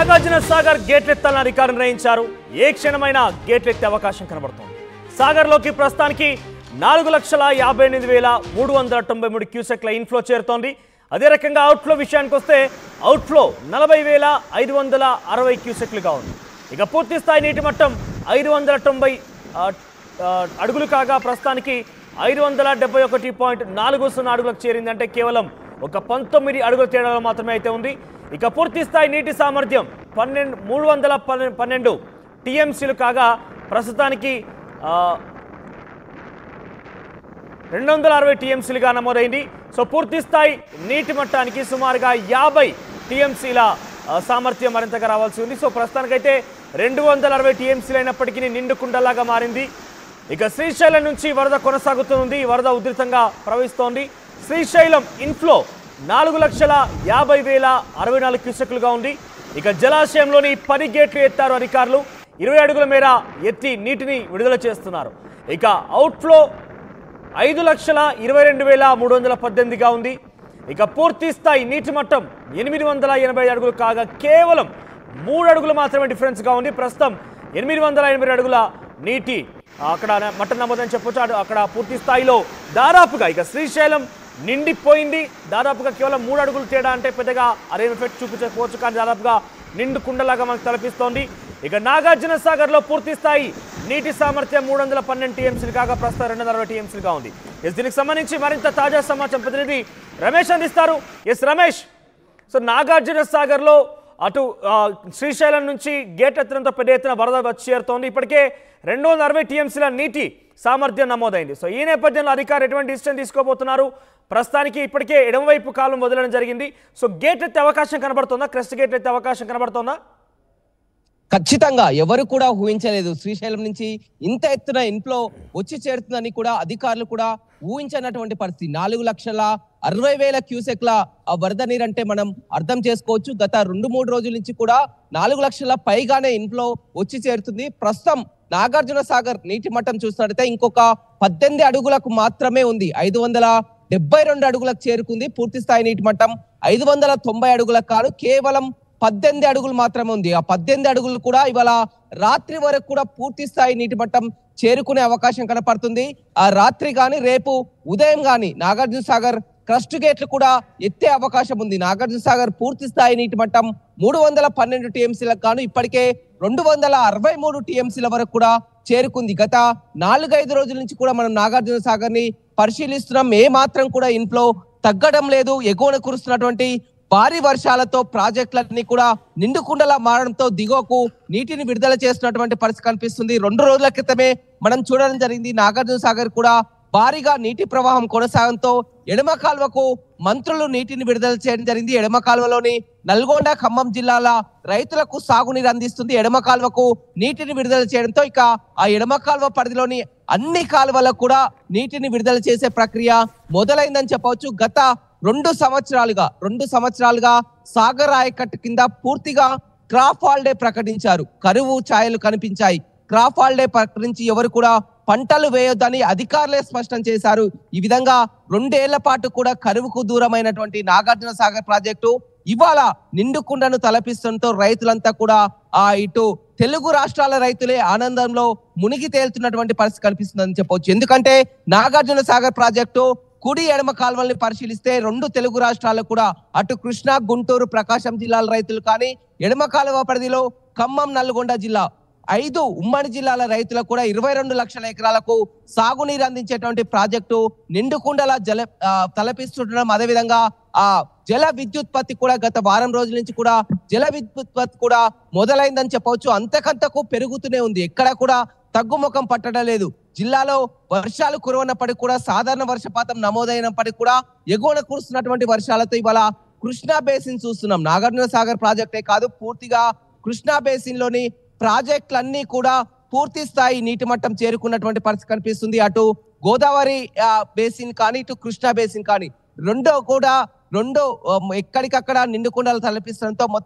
నాగార్జున సాగర్ గేట్లెత్తాలని అధికారులు నిర్ణయించారు ఏ క్షణమైన గేట్లెత్తే అవకాశం కనబడుతోంది సాగర్లోకి ప్రస్తుతానికి నాలుగు లక్షల యాభై ఎనిమిది వేల మూడు వందల తొంభై మూడు క్యూసెక్ల ఇన్ఫ్లో చేరుతోంది అదే రకంగా అవుట్ఫ్లో విషయానికి వస్తే అవుట్ఫ్లో నలభై వేల ఐదు వందల అరవై క్యూసెక్లుగా ఉంది ఇక పూర్తి స్థాయి నీటి మట్టం ఐదు వందల తొంభై ఆ, ఆ, అడుగులు కాగా ప్రస్తుతానికి ఐదు వందల డెబ్బై ఒకటి పాయింట్ నాలుగు సున్నా అడుగులకు చేరింది అంటే కేవలం ఒక పంతొమ్మిది అడుగుల తేడాలో మాత్రమే అయితే ఉంది ఇక పూర్తి స్థాయి నీటి సామర్థ్యం పన్నెండు మూడు వందల పన్నె- పన్నెండు టీఎంసీలు కాగా ప్రస్తుతానికి ఆ, రెండు వందల అరవై టీఎంసీలుగా నమోదైంది సో పూర్తి స్థాయి నీటి మట్టానికి సుమారుగా యాభై టీఎంసీల ఆ, సామర్థ్యం మరింతగా రావాల్సి ఉంది సో ప్రస్తుతానికైతే రెండు వందల అరవై టీఎంసీలు అయినప్పటికీ నిండు కుండలాగా మారింది ఇక శ్రీశైలం నుంచి వరద కొనసాగుతుంది ఈ వరద ఉధృతంగా ప్రవహిస్తోంది శ్రీశైలం ఇన్ఫ్లో నాలుగు లక్షల యాభై వేల అరవై నాలుగు క్యూసెక్లుగా ఉంది ఇక జలాశయంలోని పది గేట్లు ఎత్తారు అధికారులు ఇరవై అడుగుల మేర ఎత్తి నీటిని విడుదల చేస్తున్నారు ఇక అవుట్ఫ్లో ఐదు లక్షల ఇరవై రెండు వేల మూడు వందల పద్దెనిమిదిగా ఉంది ఇక పూర్తి స్థాయి నీటి మట్టం ఎనిమిది వందల ఎనభై అడుగులు కాగా కేవలం మూడు అడుగులు మాత్రమే డిఫరెన్స్గా ఉంది ప్రస్తుతం ఎనిమిది వందల ఎనభై అడుగుల నీటి అక్కడ న- మట్టం నమోదని చెప్పొచ్చు అటు- అక్కడ పూర్తి స్థాయిలో దాదాపుగా ఇక శ్రీశైలం నిండిపోయింది దాదాపుగా కేవలం మూడు అడుగులు తేడా అంటే పెద్దగా అరేం ఎఫెక్ట్ చూపించకపోవచ్చు కానీ దాదాపుగా నిండు కుండలాగా మనకు తలపిస్తోంది ఇక నాగార్జున సాగర్లో పూర్తి స్థాయి నీటి సామర్థ్యం మూడు వందల పన్నెండు టీఎంసీలు కాగా ప్రస్తుతం రెండు వందల అరవై టీఎంసీలుగా ఉంది ఎస్ దీనికి సంబంధించి మరింత తాజా సమాచారం ప్రతినిధి రమేష్ అందిస్తారు ఎస్ రమేష్ సో నాగార్జున సాగర్లో అటు ఆ, శ్రీశైలం నుంచి గేట్ ఎత్తడంతో పెద్ద ఎత్తున వరద వచ్చి చేరుతోంది ఇప్పటికే రెండు వందల అరవై టీఎంసీల నీటి సామర్థ్యం నమోదైంది సో ఈ నేపథ్యంలో అధికారులు ఎటువంటి డిసిషన్ తీసుకోబోతున్నారు ప్రస్తుతానికి ఇప్పటికే ఎడమవైపు కాలం వదలడం జరిగింది సో గేట్ ఎత్తే అవకాశం కనబడుతుందా క్రెస్ట్ గేట్ ఎత్తే అవకాశం కనబడుతుందా ఖచ్చితంగా ఎవరు కూడా ఊహించలేదు శ్రీశైలం నుంచి ఇంత ఎత్తున ఇన్ఫ్లో వచ్చి చేరుతుందని కూడా అధికారులు కూడా ఊహించనటువంటి పరిస్థితి నాలుగు లక్షల అరవై వేల క్యూసెక్ల ఆ వరద నీరంటే మనం అర్థం చేసుకోవచ్చు గత రెండు మూడు రోజుల నుంచి కూడా నాలుగు లక్షల పైగానే ఇన్ఫ్లో వచ్చి చేరుతుంది ప్రస్తుతం నాగార్జున సాగర్ నీటి మట్టం చూసినట్లయితే ఇంకొక పద్దెనిమిది అడుగులకు మాత్రమే ఉంది ఐదు వందల డెబ్బై రెండు అడుగులకు చేరుకుంది పూర్తి స్థాయి నీటి మట్టం ఐదు వందల తొంభై అడుగులకు కాదు కేవలం పద్దెనిమిది అడుగులు మాత్రమే ఉంది ఆ పద్దెనిమిది అడుగులు కూడా ఇవాళ రాత్రి వరకు కూడా పూర్తి స్థాయి నీటి మట్టం చేరుకునే అవకాశం కనపడుతుంది ఆ రాత్రి గాని రేపు ఉదయం గాని నాగార్జున సాగర్ క్రస్ట్ గేట్లు కూడా ఎత్తే అవకాశం ఉంది నాగార్జున సాగర్ పూర్తి స్థాయి నీటి మట్టం మూడు వందల పన్నెండు టీఎంసీలకు గాను ఇప్పటికే రెండు వందల అరవై మూడు టీఎంసీల వరకు కూడా చేరుకుంది గత నాలుగైదు రోజుల నుంచి కూడా మనం నాగార్జున సాగర్ ని పరిశీలిస్తున్నాం ఏ మాత్రం కూడా ఇంట్లో తగ్గడం లేదు ఎగువన కురుస్తున్నటువంటి భారీ వర్షాలతో ప్రాజెక్టులన్నీ కూడా నిండుకుండలా మారడంతో దిగువకు నీటిని విడుదల చేస్తున్నటువంటి పరిస్థితి కనిపిస్తుంది రెండు రోజుల క్రితమే మనం చూడడం జరిగింది నాగార్జున సాగర్ కూడా భారీగా నీటి ప్రవాహం కొనసాగంతో ఎడమ కాలువకు మంత్రులు నీటిని విడుదల చేయడం జరిగింది ఎడమ కాలువలోని నల్గొండ ఖమ్మం జిల్లాల రైతులకు సాగునీరు అందిస్తుంది ఎడమ కాలువకు నీటిని విడుదల చేయడంతో ఇక ఆ ఎడమ కాలువ పరిధిలోని అన్ని కాలువలకు కూడా నీటిని విడుదల చేసే ప్రక్రియ మొదలైందని చెప్పవచ్చు గత రెండు సంవత్సరాలుగా రెండు సంవత్సరాలుగా సాగర్ ఆయకట్టు కింద పూర్తిగా క్రాప్ హాలిడే ప్రకటించారు కరువు ఛాయలు కనిపించాయి క్రాప్ హాలిడే ప్రకటించి ఎవరు కూడా పంటలు వేయొద్దని అధికారులే స్పష్టం చేశారు ఈ విధంగా రెండేళ్ల పాటు కూడా కరువుకు దూరమైనటువంటి నాగార్జున సాగర్ ప్రాజెక్టు ఇవాళ నిండుకుండను తలపిస్తుండటంతో రైతులంతా కూడా ఆ ఇటు తెలుగు రాష్ట్రాల రైతులే ఆనందంలో మునిగి తేలుతున్నటువంటి పరిస్థితి కనిపిస్తుందని చెప్పవచ్చు ఎందుకంటే నాగార్జున సాగర్ ప్రాజెక్టు కుడి ఎడమ కాలువల్ని పరిశీలిస్తే రెండు తెలుగు రాష్ట్రాలకు కూడా అటు కృష్ణా గుంటూరు ప్రకాశం జిల్లాల రైతులు కానీ ఎడమ కాలువ పరిధిలో ఖమ్మం నల్గొండ జిల్లా ఐదు ఉమ్మడి జిల్లాల రైతులకు కూడా ఇరవై రెండు లక్షల ఎకరాలకు సాగునీరు అందించేటువంటి ప్రాజెక్టు నిండుకుండలా జల ఆ, తలపిస్తుండడం అదేవిధంగా ఆ జల విద్యుత్పత్తి కూడా గత వారం రోజుల నుంచి కూడా జల విద్యుత్పత్తి కూడా మొదలైందని చెప్పవచ్చు అంతకంతకు పెరుగుతూనే ఉంది ఎక్కడ కూడా తగ్గుముఖం పట్టడం లేదు జిల్లాలో వర్షాలు కురవనప్పటికీ కూడా సాధారణ వర్షపాతం నమోదైనప్పటికీ కూడా ఎగువన కురుస్తున్నటువంటి వర్షాలతో ఇవాళ కృష్ణా బేసిన్ చూస్తున్నాం నాగార్జున సాగర్ ప్రాజెక్టే కాదు పూర్తిగా కృష్ణా బేసిన్ లోని ప్రాజెక్టులన్నీ కూడా పూర్తి స్థాయి నీటి మట్టం చేరుకున్నటువంటి పరిస్థితి కనిపిస్తుంది అటు గోదావరి ఆ, బేసిన్ కానీ ఇటు కృష్ణా బేసిన్ కానీ రెండో కూడా రెండో ఆ, ఎక్కడికక్కడ నిండుకుండలు తలపిస్తుండటంతో మొత్తం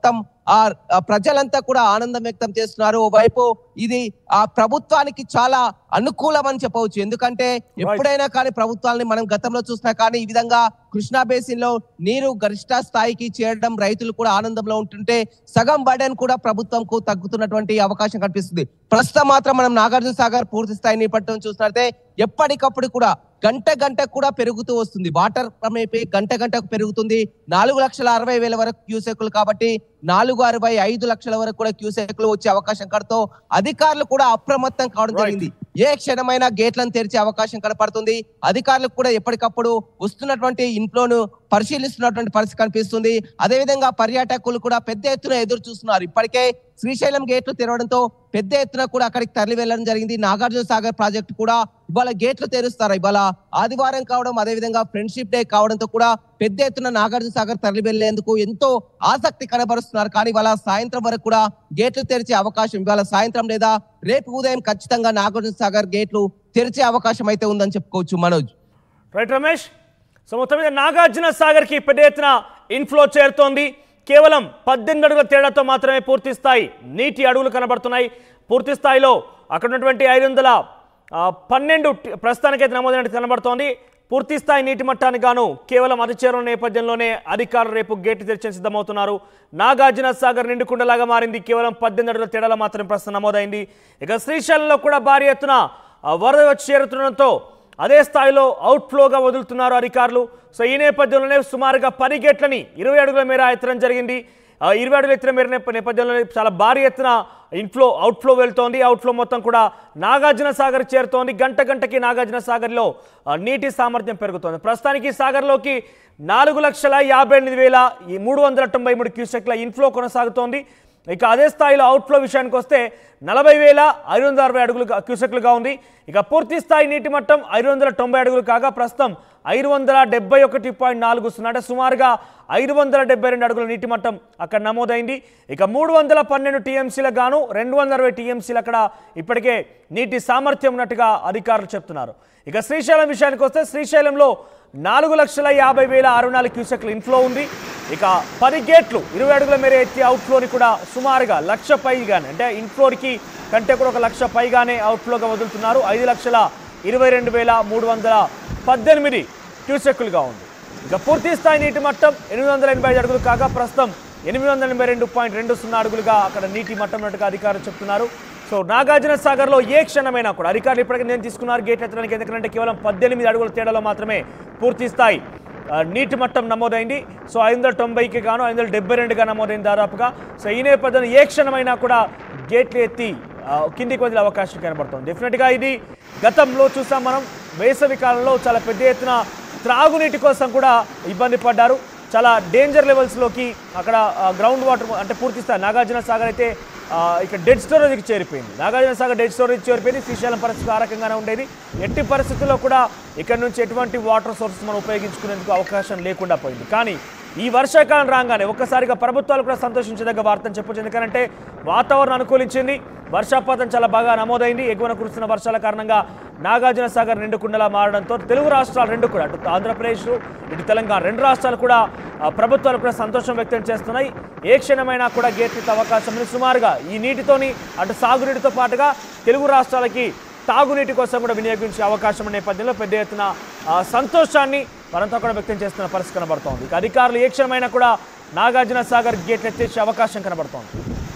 ఆ ఆ ప్రజలంతా కూడా ఆనందం వ్యక్తం చేస్తున్నారు ఓవైపు ఇది ఆ ప్రభుత్వానికి చాలా అనుకూలం అని చెప్పవచ్చు ఎందుకంటే ఎప్పుడైనా కానీ ప్రభుత్వాలని మనం గతంలో చూసినా కానీ ఈ విధంగా కృష్ణా బేసిన్ లో నీరు గరిష్ట స్థాయికి చేరడం రైతులు కూడా ఆనందంలో ఉంటుంటే సగం బర్డెన్ కూడా ప్రభుత్వంకు తగ్గుతున్నటువంటి అవకాశం కనిపిస్తుంది ప్రస్తుతం మాత్రం మనం నాగార్జున సాగర్ పూర్తి స్థాయి నీపట్టడం చూసినట్లయితే ఎప్పటికప్పుడు కూడా గంట గంట కూడా పెరుగుతూ వస్తుంది వాటర్ క్రమేపీ గంట గంటకు పెరుగుతుంది నాలుగు లక్షల అరవై వేల వరకు క్యూసెక్లు కాబట్టి నాలుగు అరవై ఐదు లక్షల వరకు కూడా క్యూసెక్లు వచ్చే అవకాశం కడతో అధికారులు కూడా అప్రమత్తం కావడం Right. జరిగింది ఏ క్షణమైనా గేట్లను తెరిచే అవకాశం కనపడుతుంది అధికారులకు కూడా ఎప్పటికప్పుడు వస్తున్నటువంటి ఇన్ఫ్లోను పరిశీలిస్తున్నటువంటి పరిస్థితి కనిపిస్తుంది అదేవిధంగా పర్యాటకులు కూడా పెద్ద ఎత్తున ఎదురు చూస్తున్నారు ఇప్పటికే శ్రీశైలం గేట్లు తెరవడంతో పెద్ద ఎత్తున కూడా అక్కడికి తరలి వెళ్ళడం జరిగింది నాగార్జున సాగర్ ప్రాజెక్టు కూడా ఇవాళ గేట్లు తెరుస్తారు ఇవాళ ఆదివారం కావడం అదేవిధంగా ఫ్రెండ్షిప్ డే కావడంతో కూడా పెద్ద ఎత్తున నాగార్జున సాగర్ తరలి వెళ్లేందుకు ఎంతో ఆసక్తి కనబరుస్తున్నారు కానీ ఇవాళ సాయంత్రం వరకు కూడా గేట్లు తెరిచే అవకాశం ఇవాళ సాయంత్రం లేదా రేపు ఉదయం ఖచ్చితంగా నాగార్జున సాగర్ గేట్లు తెరిచే అవకాశం అయితే ఉందని చెప్పుకోవచ్చు మనోజ్ రైట్ రమేష్ సో మొత్తం మీద నాగార్జున సాగర్కి పెద్ద ఎత్తున ఇన్ఫ్లో చేరుతోంది కేవలం పద్దెనిమిది అడుగుల తేడాతో మాత్రమే పూర్తి స్థాయి నీటి అడుగులు కనబడుతున్నాయి పూర్తి స్థాయిలో అక్కడ ఉన్నటువంటి ఐదు వందల ఆ, పన్నెండు టి- ప్రస్తుతానికైతే నమోదైనట్టు కనబడుతోంది పూర్తి స్థాయి నీటి మట్టానికి గాను కేవలం అతి చేరువ నేపథ్యంలోనే అధికారులు రేపు గేటు తెరిచే సిద్ధమవుతున్నారు నాగార్జున సాగర్ నిండుకుండలాగా మారింది కేవలం పద్దెనిమిది అడుగుల తేడాలో మాత్రమే ప్రస్తుతం నమోదైంది ఇక శ్రీశైలంలో కూడా భారీ ఎత్తున ఆ, వరద వచ్చి చేరుతుండడంతో అదే స్థాయిలో అవుట్ఫ్లోగా వదులుతున్నారు అధికారులు సో ఈ నేపథ్యంలోనే సుమారుగా పది గేట్లని ఇరవై అడుగుల మేర ఎత్తడం జరిగింది ఆ ఇరవై అడుగుల ఎత్తిన మేర నేప- నేపథ్యంలో చాలా భారీ ఎత్తున ఇన్ఫ్లో అవుట్ఫ్లో వెళ్తోంది అవుట్ఫ్లో మొత్తం కూడా నాగార్జున సాగర్ చేరుతోంది గంట గంటకి నాగార్జున సాగర్లో ఆ, నీటి సామర్థ్యం పెరుగుతోంది ప్రస్తుతానికి ఈ సాగర్లోకి నాలుగు లక్షల యాభై ఎనిమిది వేల ఈ మూడు వందల తొంభై మూడు క్యూసెక్ల ఇన్ఫ్లో కొనసాగుతోంది ఇక అదే స్థాయిలో అవుట్ఫ్లో విషయానికి వస్తే నలభై వేల ఐదు వందల అరవై అడుగులు క్యూసెక్లుగా ఉంది ఇక పూర్తి స్థాయి నీటి మట్టం ఐదు వందల తొంభై అడుగులు కాగా ప్రస్తుతం ఐదు వందల డెబ్బై ఒకటి పాయింట్ నాలుగు సున్నా అంటే సుమారుగా ఐదు వందల డెబ్బై రెండు అడుగుల నీటి మట్టం అక్కడ నమోదైంది ఇక మూడు వందల పన్నెండు టీఎంసీలకు గాను రెండు వందల అరవై టీఎంసీలు అక్కడ ఇప్పటికే నీటి సామర్థ్యం ఉన్నట్టుగా అధికారులు చెప్తున్నారు ఇక శ్రీశైలం విషయానికి వస్తే శ్రీశైలంలో నాలుగు లక్షల యాభై వేల అరవై నాలుగు క్యూసెక్ల ఇన్ఫ్లో ఉంది ఇక పది గేట్లు ఇరవై అడుగుల మేర ఎత్తి అవుట్ఫ్లోని కూడా సుమారుగా లక్ష పైగానే అంటే ఇన్ఫ్లోకి కంటే కూడా ఒక లక్ష పైగానే అవుట్ఫ్లోగా వదులుతున్నారు ఐదు లక్షల ఇరవై రెండు వేల మూడు వందల పద్దెనిమిది క్యూసెక్కులుగా ఉంది ఇక పూర్తి స్థాయి నీటి మట్టం ఎనిమిది వందల ఎనభై ఐదు అడుగులు కాగా ప్రస్తుతం ఎనిమిది వందల ఎనభై రెండు పాయింట్ రెండు సున్నా అడుగులుగా అక్కడ నీటి మట్టం ఉన్నట్టుగా అధికారులు చెప్తున్నారు సో నాగార్జున సాగర్లో ఏ క్షణమైనా కూడా అధికారులు ఇప్పటికే నేను తీసుకున్నారు గేట్ ఎత్తడానికి ఎందుకంటే కేవలం పద్దెనిమిది అడుగుల తేడాలో మాత్రమే పూర్తి స్థాయి ఆ, నీటి మట్టం నమోదైంది సో ఐదు వందల తొంభైకి గాను ఐదు వందల డెబ్బై రెండుగా నమోదైంది దాదాపుగా సో ఈ నేపథ్యంలో ఏ క్షణమైనా కూడా గేట్లు ఎత్తి ఆ, కిందికి వదిలే అవకాశం కనబడుతుంది డెఫినెట్గా ఇది గతంలో చూసాం మనం వేసవి కాలంలో చాలా పెద్ద ఎత్తున త్రాగునీటి కోసం కూడా ఇబ్బంది పడ్డారు చాలా డేంజర్ లెవెల్స్లోకి అక్కడ గ్రౌండ్ వాటర్ అంటే పూర్తి స్థాయి నాగార్జున సాగర్ అయితే ఆ, ఇక డెడ్ స్టోరేజ్కి చేరిపోయింది నాగార్జున సాగర్ డెడ్ స్టోరేజ్ చేరిపోయింది శ్రీశైలం పరిస్థితి ఆ రకంగానే ఉండేది ఎట్టి పరిస్థితుల్లో కూడా ఇక్కడ నుంచి ఎటువంటి వాటర్ సోర్సెస్ మనం ఉపయోగించుకునేందుకు అవకాశం లేకుండా పోయింది కానీ ఈ వర్షాకాలం రాగానే ఒక్కసారిగా ప్రభుత్వాలు కూడా సంతోషించదగ్గ వార్తను చెప్పొచ్చు ఎందుకంటే వాతావరణం అనుకూలించింది వర్షాపాతం చాలా బాగా నమోదైంది ఎగువన కురుస్తున్న వర్షాల కారణంగా నాగార్జున సాగర్ రెండు కుండలా మారడంతో తెలుగు రాష్ట్రాలు రెండు కూడా అటు ఆంధ్రప్రదేశ్ ఇటు తెలంగాణ రెండు రాష్ట్రాలు కూడా ఆ, ప్రభుత్వాలు కూడా సంతోషం వ్యక్తం చేస్తున్నాయి ఏ క్షణమైనా కూడా గేట్ ఎత్తే అవకాశం ఉంది సుమారుగా ఈ నీటితోని అటు సాగునీటితో పాటుగా తెలుగు రాష్ట్రాలకి తాగునీటి కోసం కూడా వినియోగించే అవకాశం ఉన్న నేపథ్యంలో పెద్ద ఎత్తున ఆ, సంతోషాన్ని వారంతా కూడా వ్యక్తం చేస్తున్న పరిస్థితి కనబడుతోంది ఇక అధికారులు ఏ క్షణమైనా కూడా నాగార్జున సాగర్ గేట్లు ఎత్తేసే అవకాశం కనబడుతోంది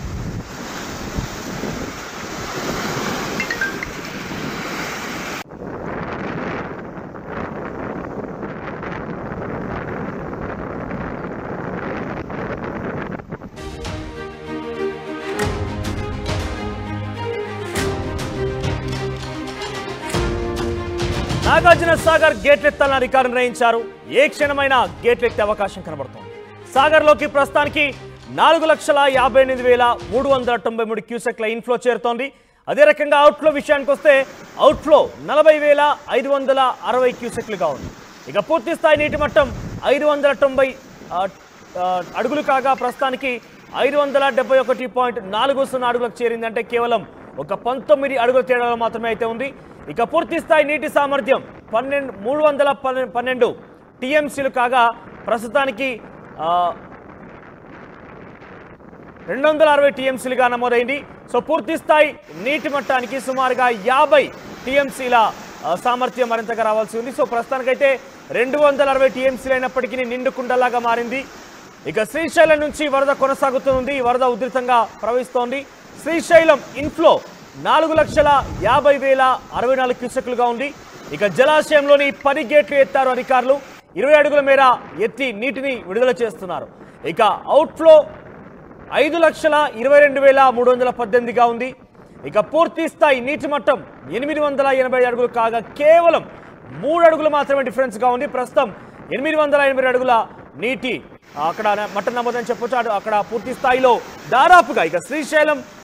నాగార్జున సాగర్ గేట్లెత్తాలని అధికారులు నిర్ణయించారు ఏ క్షణమైనా గేట్లెత్తే అవకాశం కనబడుతోంది సాగర్లోకి ప్రస్తుతానికి నాలుగు లక్షల యాభై ఎనిమిది వేల మూడు వందల తొంభై మూడు క్యూసెక్ల ఇన్ఫ్లో చేరుతోంది అదే రకంగా అవుట్ఫ్లో విషయానికి వస్తే అవుట్ఫ్లో నలభై వేల ఐదు వందల అరవై క్యూసెక్లుగా ఉంది ఇక పూర్తి స్థాయి నీటి మట్టం ఐదు వందల తొంభై ఆ, ఆ, అడుగులు కాగా ప్రస్తుతానికి ఐదు వందల డెబ్బై ఒకటి పాయింట్ నాలుగు సున్నా అడుగులకు చేరింది అంటే కేవలం ఒక పంతొమ్మిది అడుగుల తేడాలో మాత్రమే అయితే ఉంది ఇక పూర్తి స్థాయి నీటి సామర్థ్యం పన్నెండు మూడు వందల పన్నె- పన్నెండు టీఎంసీలు కాగా ప్రస్తుతానికి ఆ, రెండు వందల అరవై టీఎంసీలుగా నమోదైంది సో పూర్తి స్థాయి నీటి మట్టానికి సుమారుగా యాభై టీఎంసీల ఆ, సామర్థ్యం మరింతగా రావాల్సి ఉంది సో ప్రస్తుతానికైతే రెండు వందల అరవై టీఎంసీలు అయినప్పటికీ నిండు కుండలాగా మారింది ఇక శ్రీశైలం నుంచి వరద కొనసాగుతుంది ఈ వరద ఉధృతంగా ప్రవహిస్తోంది శ్రీశైలం ఇన్ఫ్లో నాలుగు లక్షల యాభై వేల అరవై నాలుగు క్యూసెక్లుగా ఉంది ఇక జలాశయంలోని పది గేట్లు ఎత్తారు అధికారులు ఇరవై అడుగుల మేర ఎత్తి నీటిని విడుదల చేస్తున్నారు ఇక అవుట్ఫ్లో ఐదు లక్షల ఇరవై రెండు వేల మూడు వందల పద్దెనిమిదిగా ఉంది ఇక పూర్తి స్థాయి నీటి మట్టం ఎనిమిది వందల ఎనభై అడుగులు కాగా కేవలం మూడు అడుగులు మాత్రమే డిఫరెన్స్గా ఉంది ప్రస్తుతం ఎనిమిది వందల ఎనభై అడుగుల నీటి అక్కడ మట్టం నమోదని చెప్పొచ్చు అటు అక్కడ పూర్తి స్థాయిలో దాదాపుగా ఇక శ్రీశైలం